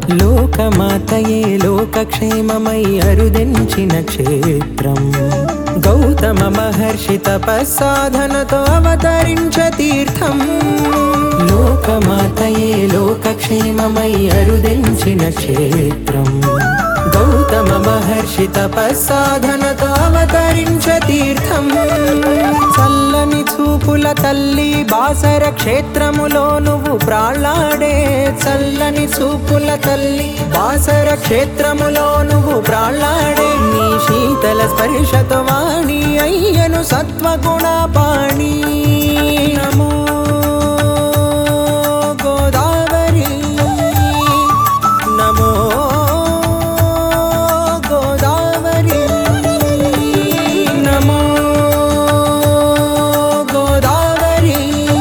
లోకమాతయే లోకక్షేమమై అరుదెంచిన క్షేత్రం గౌతమ మహర్షి తపస్సాధనతో అవతరించ తీర్థం లోకమాతయే లోకక్షేమమై అరుదెంచిన క్షేత్రం గౌతమ మహర్షి తపస్సాధనతో అవతరించ తీర్థం చల్లని చూపుల తల్లి బాసర క్షేత్రములో నువ్వు ప్రాళ్ళాడే చల్లని చూపుల తల్లి బాసర క్షేత్రములో నువ్వు ప్రాళ్ళాడే నీ శీతల స్పర్శతో వాణి అయ్యను సత్వగుణ పాణి నమో గోదావరి నమో గోదావరి నమో గోదావరి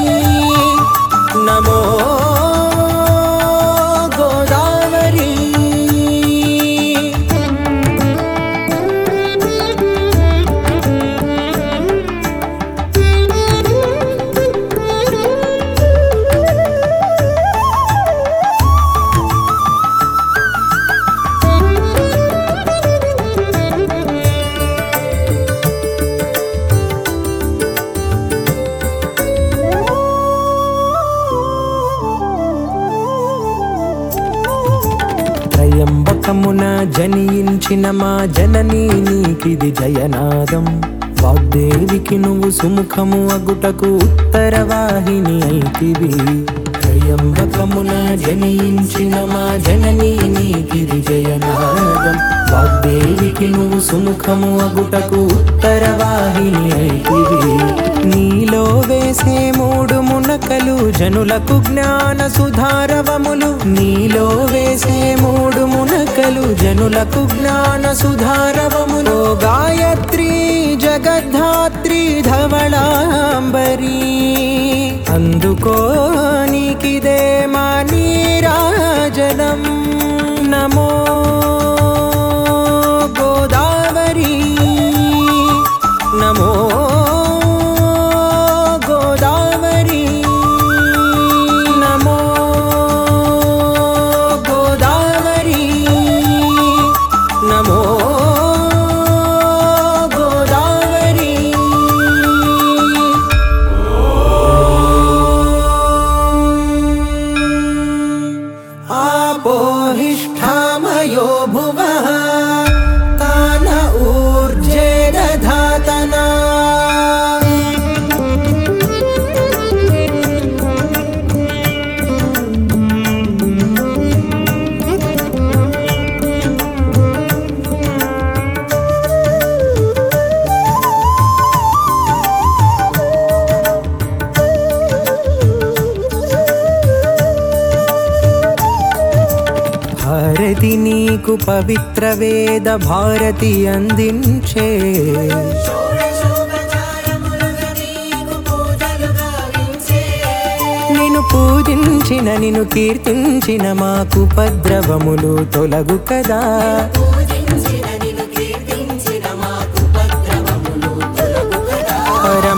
నమో గోదావరి త్రయంబకమున జనించిన మా జననీ నీకిది జయనాదం వాగ్దేవికి నువ్వు సుముఖము అగుటకు ఉత్తరవాహిని అయితివి త్రయంబకమున జనించిన మా జననీ నీకిది జయనాదం వాగ్దేవికి నువ్వు సుముఖము అగుటకు ఉత్తరవాహిని అయితివి నీలో వేసే మూడు మునకలు జనులకు జ్ఞాన సుధారవములు నీలో వేసే మూడు మునకలు జనులకు జ్ఞాన సుధారవములు గాయత్రి జగద్ధాత్రి ధవళాంబరి అందుకో నీకిదే మా నీరాజనం నమో గోదావరి నమో గోదావరి నమో గోదావరి నమో గోదావరి आपोहिष्ठामयो भुवः तान ऊर्जे दधातना భారతి నీకు పవిత్ర వేద భారతి అందించే నిన్ను పూజించిన నిన్ను కీర్తించిన మాకు పద్రవములు తొలగు కదా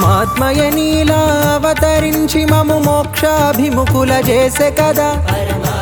పరమాత్మయ నీలా అవతరించి మము మోక్షాభిముఖుల చేసే కదా